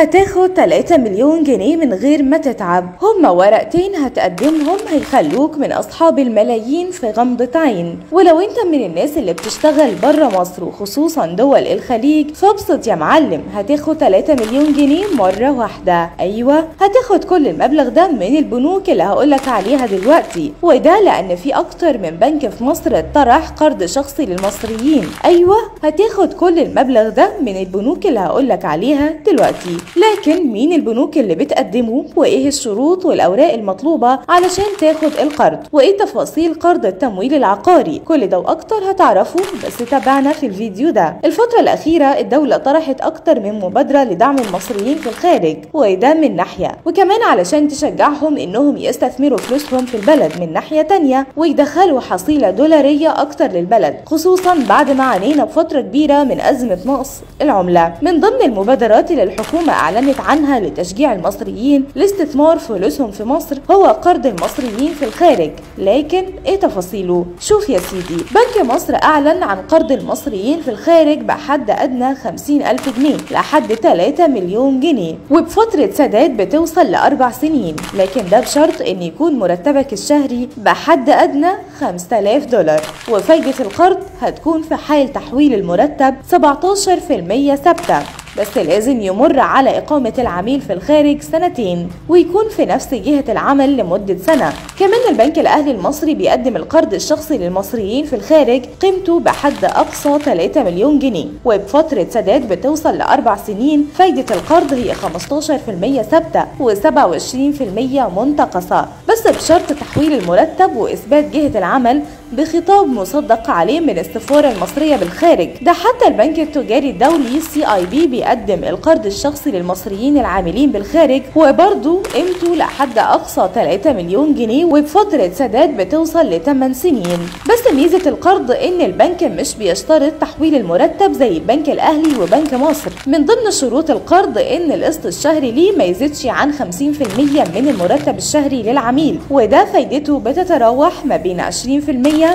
هتاخد 3 مليون جنيه من غير ما تتعب هما ورقتين هتقدمهم هيخلوك من أصحاب الملايين في غمضة عين ولو انت من الناس اللي بتشتغل بره مصر وخصوصا دول الخليج فابسط يا معلم هتاخد 3 مليون جنيه مرة واحدة أيوة هتاخد كل المبلغ ده من البنوك اللي هقولك عليها دلوقتي وده لأن في أكتر من بنك في مصر طرح قرض شخصي للمصريين أيوة هتاخد كل المبلغ ده من البنوك اللي هقولك عليها دلوقتي لكن مين البنوك اللي بتقدمه وايه الشروط والاوراق المطلوبه علشان تاخد القرض وايه تفاصيل قرض التمويل العقاري كل ده واكتر هتعرفوا بس تابعنا في الفيديو ده الفتره الاخيره الدوله طرحت اكتر من مبادره لدعم المصريين في الخارج وده من ناحيه وكمان علشان تشجعهم انهم يستثمروا فلوسهم في البلد من ناحيه تانية ويدخلوا حصيله دولاريه اكتر للبلد خصوصا بعد ما عانينا بفتره كبيره من ازمه نقص العمله من ضمن المبادرات اللي الحكومه اعلنت عنها لتشجيع المصريين لاستثمار فلوسهم في مصر هو قرض المصريين في الخارج لكن ايه تفاصيله شوف يا سيدي بنك مصر اعلن عن قرض المصريين في الخارج بحد ادنى 50 الف جنيه لحد 3 مليون جنيه وبفترة سداد بتوصل لأربع سنين لكن ده بشرط ان يكون مرتبك الشهري بحد ادنى 5000 دولار وفايدة القرض هتكون في حال تحويل المرتب 17% ثابتة بس لازم يمر على إقامة العميل في الخارج سنتين ويكون في نفس جهة العمل لمدة سنة كمان البنك الأهلي المصري بيقدم القرض الشخصي للمصريين في الخارج قيمته بحد أقصى 3 مليون جنيه وبفترة سداد بتوصل لأربع سنين فايدة القرض هي 15% ثابتة و27% منتقصة بس بشرط تحويل المرتب وإثبات جهة العمل بخطاب مصدق عليه من السفارة المصرية بالخارج ده حتى البنك التجاري الدولي سي اي بي بيقدم القرض الشخصي للمصريين العاملين بالخارج وبرضه قيمته لحد اقصى 3 مليون جنيه وبفترة سداد بتوصل ل 8 سنين بس ميزة القرض ان البنك مش بيشترط تحويل المرتب زي البنك الاهلي وبنك مصر من ضمن شروط القرض ان القسط الشهري ليه ما يزيدش عن 50% من المرتب الشهري للعميل وده فايدته بتتراوح ما بين 20%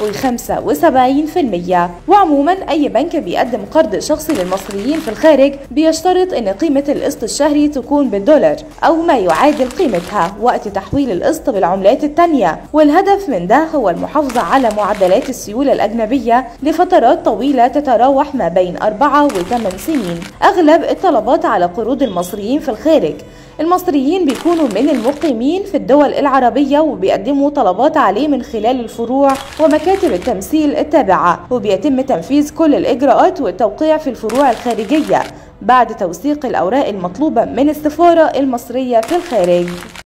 و75% وعموما أي بنك بيقدم قرض شخصي للمصريين في الخارج بيشترط أن قيمة القسط الشهري تكون بالدولار أو ما يعادل قيمتها وقت تحويل القسط بالعملات التانية والهدف من ده هو المحافظة على معدلات السيولة الأجنبية لفترات طويلة تتراوح ما بين 4 و 8 سنين أغلب الطلبات على قروض المصريين في الخارج المصريين بيكونوا من المقيمين في الدول العربية وبيقدموا طلبات عليه من خلال الفروع ومكاتب التمثيل التابعة وبيتم تنفيذ كل الإجراءات والتوقيع في الفروع الخارجية بعد توثيق الأوراق المطلوبة من السفارة المصرية في الخارج